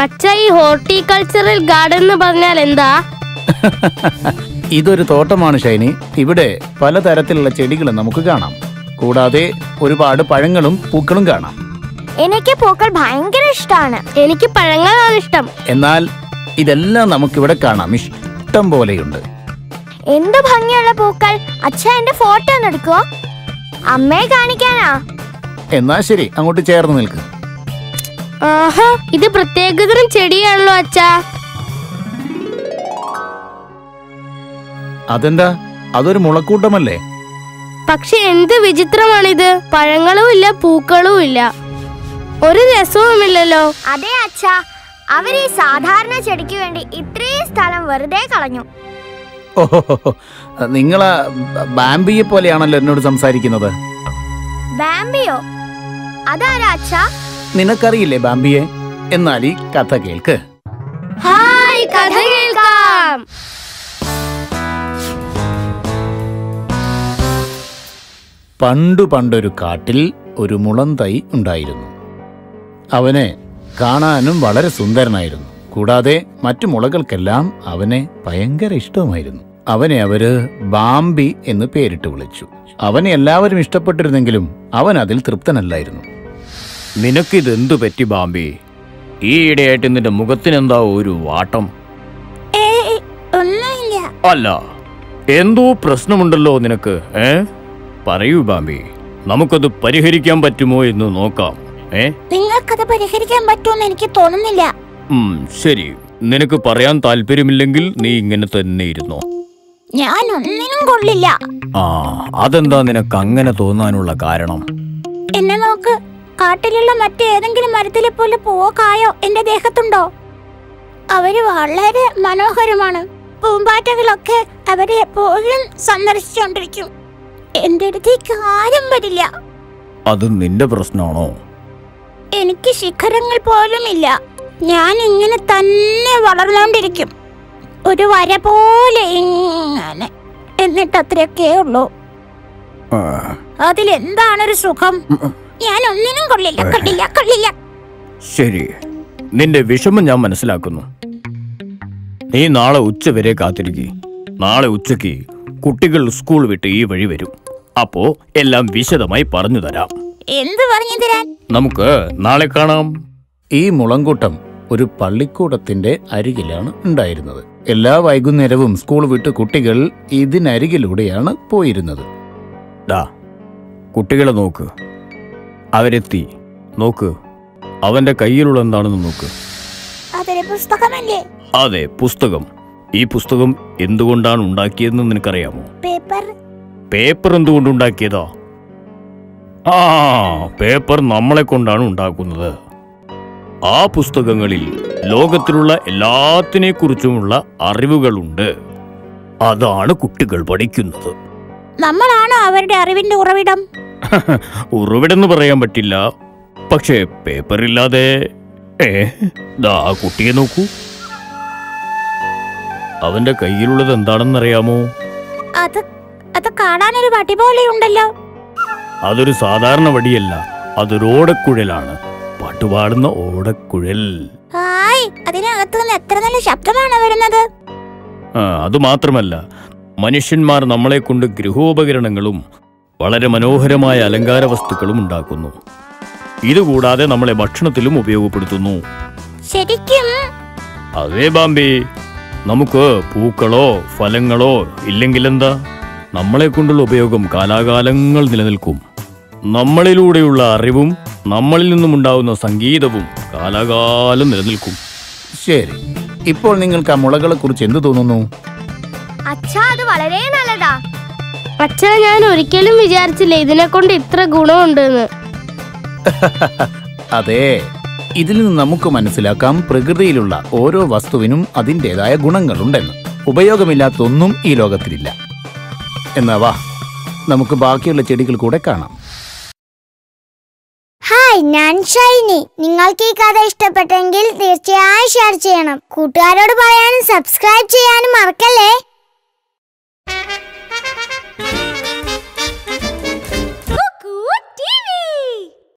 അച്ഛ ഈ horticultural garden എന്ന് പറഞ്ഞാൽ എന്താ ഇതൊരു തോട്ടമാണ് ഷൈനി ഇവിടെ പലതരത്തിലുള്ള ചെടികൾ നമുക്ക് കാണാം കൂടാതെ ഒരുപാട് പഴങ്ങളും പൂക്കളും കാണാം എനിക്ക് പൂക്കൾ ഭയങ്കര ഇഷ്ടമാണ് എനിക്ക് പഴങ്ങളാണ് ഇഷ്ടം എന്നാൽ ഇതെല്ലാം നമുക്കിവിടെ കാണാം ഇഷ്ടം പോലെയുണ്ട് എന്ത് ഭംഗിയുള്ള പൂക്കൾ അച്ഛ എന്റെ ഫോട്ടോ ഒന്ന് എടുക്കുവോ അമ്മയെ കാണിക്കാനാ എന്നാ ശരി അങ്ങോട്ട് ചേർന്ന് നിൽക്ക് ആഹാ ഇത് പ്രത്യേകതരം ചെടിയാണല്ലോ അച്ഛാ അതെന്താ അതൊരു മുളക്കൂട്ടമല്ലേ പക്ഷെ എന്ത് വിചിത്രമാണിത് പഴങ്ങളും ഇല്ല പൂക്കളും ഇല്ല ഒരു രസവുമില്ലല്ലോ അതെ അച്ഛ അവർ ഈ സാധാരണ ചെടിക്ക് വേണ്ടി ഇത്രയും സ്ഥലം വെറുതെ കളഞ്ഞു ഓഹോ നിങ്ങളാ ബാംബിയെ പോലെയാണല്ലോ എന്നോട് സംസാരിക്കുന്നത് ബാംബിയോ അതാരാ അച്ഛ നിനക്കറിയില്ലേ ബാംബിയെ എന്നാൽ ഈ കഥ കേൾക്ക് ഹായ് കഥ കേൾക്കാം പണ്ടു പണ്ടൊരു കാട്ടിൽ ഒരു മുളന്തൈ ഉണ്ടായിരുന്നു അവന് കാണാനും വളരെ സുന്ദരനായിരുന്നു കൂടാതെ മറ്റു മുളകൾക്കെല്ലാം അവനെ ഭയങ്കര ഇഷ്ടവുമായിരുന്നു അവനെ അവര് ബാംബി എന്ന് പേരിട്ട് വിളിച്ചു അവനെ എല്ലാവരും ഇഷ്ടപ്പെട്ടിരുന്നെങ്കിലും അവൻ അതിൽ തൃപ്തനല്ലായിരുന്നു നിനക്കിതെന്തു പറ്റി ബാമ്പി ഈയിടെയായിട്ട് നിന്റെ മുഖത്തിനെന്താ ഒരു വാട്ടം ഒന്നുമില്ല അല്ല എന്തോ പ്രശ്നമുണ്ടല്ലോ നിനക്ക് ഏ പറയൂ ബാമ്പി നമുക്കത് പരിഹരിക്കാൻ പറ്റുമോ എന്ന് നോക്കാം ഏ നിങ്ങൾക്കത് പരിഹരിക്കാൻ പറ്റുമെന്ന് എനിക്ക് തോന്നുന്നില്ല ഉം, ശരി നിനക്ക് പറയാൻ താല്പര്യമില്ലെങ്കിൽ നീ ഇങ്ങനെ തന്നെ ഇരുന്നോ ഞാൻ ഒന്നിനും കൊള്ളില്ല ആ അതെന്താ നിനക്ക് അങ്ങനെ തോന്നാനുള്ള കാരണം എന്നെ നോക്ക് കാട്ടിലുള്ള മറ്റേതെങ്കിലും മരത്തിലെ പോലെ പൂവോ കായോ എന്റെ ദേഹത്തുണ്ടോ അവര് വളരെ മനോഹരമാണ് പൂമ്പാറ്റകളൊക്കെ അവരെ എപ്പോഴും സന്ദർശിച്ചുകൊണ്ടിരിക്കും എന്റെ അടുത്തേക്ക് ആരും വരില്ല അത് നിന്റെ പ്രശ്നമാണോ എനിക്ക് ശിഖരങ്ങൾ പോലും ഇല്ല ഞാൻ ഇങ്ങനെ തന്നെ വളർന്നുകൊണ്ടിരിക്കും ഒരു വര പോലെ ഇങ്ങനെ എന്നിട്ട് അത്രയൊക്കെ ഉള്ളൂ ആ, അതിലെന്താണൊരു സുഖം ഞാൻ ഒന്നിനും കൊള്ളില്ല കൊള്ളില്ല കൊള്ളില്ല ശരി നിന്റെ വിഷമം ഞാൻ മനസ്സിലാക്കുന്നു നീ നാളെ ഉച്ച വരെ കാത്തിരിക്കുക നാളെ ഉച്ചയ്ക്ക് കുട്ടികൾ സ്കൂൾ വിട്ട് ഈ വഴി വരും അപ്പോ എല്ലാം വിശദമായി പറഞ്ഞു തരാം എന്ത് പറഞ്ഞു തരാൻ നമുക്ക് നാളെ കാണാം ഈ മുളങ്കൂട്ടം ഒരു പള്ളിക്കൂടത്തിന്റെ അരികിലാണ് ഉണ്ടായിരുന്നത് എല്ലാ വൈകുന്നേരവും സ്കൂൾ വിട്ട് കുട്ടികൾ ഇതിനരികിലൂടെയാണ് പോയിരുന്നത് ഡാ കുട്ടികളെ നോക്ക് അവരെത്തി നോക്ക് അവന്റെ കയ്യിലുള്ള എന്താണെന്ന് നോക്ക് അതൊരു പുസ്തകമല്ലേ അതെ പുസ്തകം ഈ പുസ്തകം എന്തുകൊണ്ടാണ് ഉണ്ടാക്കിയതെന്ന് നിനക്കറിയാമോ പേപ്പർ പേപ്പർ എന്തുകൊണ്ട് ഉണ്ടാക്കിയതാ ആ പേപ്പർ നമ്മളെ കൊണ്ടാണ് ഉണ്ടാക്കുന്നത് ആ പുസ്തകങ്ങളിൽ ലോകത്തിലുള്ള എല്ലാത്തിനെ കുറിച്ചുമുള്ള അറിവുകളുണ്ട് അതാണ് കുട്ടികൾ പഠിക്കുന്നത് നമ്മളാണോ അവരുടെ അറിവിന്റെ ഉറവിടം ഉറവിടെന്ന് പറയാൻ പറ്റില്ല പക്ഷേ പേപ്പറില്ലാതെ ഏ ദാ ആ കുട്ടിയെ നോക്കൂ അവന്റെ കയ്യിലുള്ളത് എന്താണെന്നറിയാമോ അത് അത് കാണാനൊരു വടി പോലെ ഉണ്ടല്ലോ അതൊരു സാധാരണ വടിയല്ല അതൊരു ഓടക്കുഴലാണ് പാട്ടുപാടുന്ന ഓടക്കുഴൽ ഹായ് അതിനകത്ത് നിന്ന് എത്ര നല്ല ശബ്ദമാണ് വരുന്നത് ആ, അത് മാത്രമല്ല മനുഷ്യന്മാർ നമ്മളെ കൊണ്ട് ഗൃഹോപകരണങ്ങളും വളരെ മനോഹരമായ അലങ്കാര വസ്തുക്കളും ഉണ്ടാക്കുന്നു ഇതുകൂടാതെ നമ്മളെ ഭക്ഷണത്തിലും ഉപയോഗപ്പെടുത്തുന്നു ശരിക്കും അതേ ബാമ്പി നമുക്ക് പൂക്കളോ ഫലങ്ങളോ ഇല്ലെങ്കിലെന്താ നമ്മളെ കൊണ്ടുള്ള ഉപയോഗം കാലാകാലങ്ങൾ നിലനിൽക്കും നമ്മളിലൂടെയുള്ള അറിവും നമ്മളിൽ നിന്നും ഉണ്ടാവുന്ന സംഗീതവും കാലാകാലം നിലനിൽക്കും ശരി ഇപ്പോൾ നിങ്ങൾക്ക് ആ മുളകളെ കുറിച്ച് എന്ത് തോന്നുന്നു അച്ഛാ അത് വളരെ നല്ലതാ അച്ഛാ ഞാൻ ഒരിക്കലും വിചാരിച്ചില്ല ഇതിനെ കൊണ്ട് ഇത്ര ഗുണമുണ്ടെന്ന് അതെ ഇതിൽ നിന്ന് നമുക്ക് മനസ്സിലാക്കാം പ്രകൃതിയിലുള്ള ഓരോ വസ്തുവിനും അതിൻ്റെതായ ഗുണങ്ങളുണ്ടെന്ന് ഉപയോഗമില്ലാത്തൊന്നും ഈ ലോകത്തിലില്ല എന്നാ വാ നമുക്ക് ബാക്കിയുള്ള ചെടികൾ കൂടെ കാണാം ഹായ് ഞാൻ ഷൈനി നിങ്ങൾക്ക് ഈ കഥ ഇഷ്ടപ്പെട്ടെങ്കിൽ തീർച്ചയായും ഷെയർ ചെയ്യണം കൂട്ടുകാരോട് പറയാനും സബ്സ്ക്രൈബ് ചെയ്യാനും മറക്കല്ലേ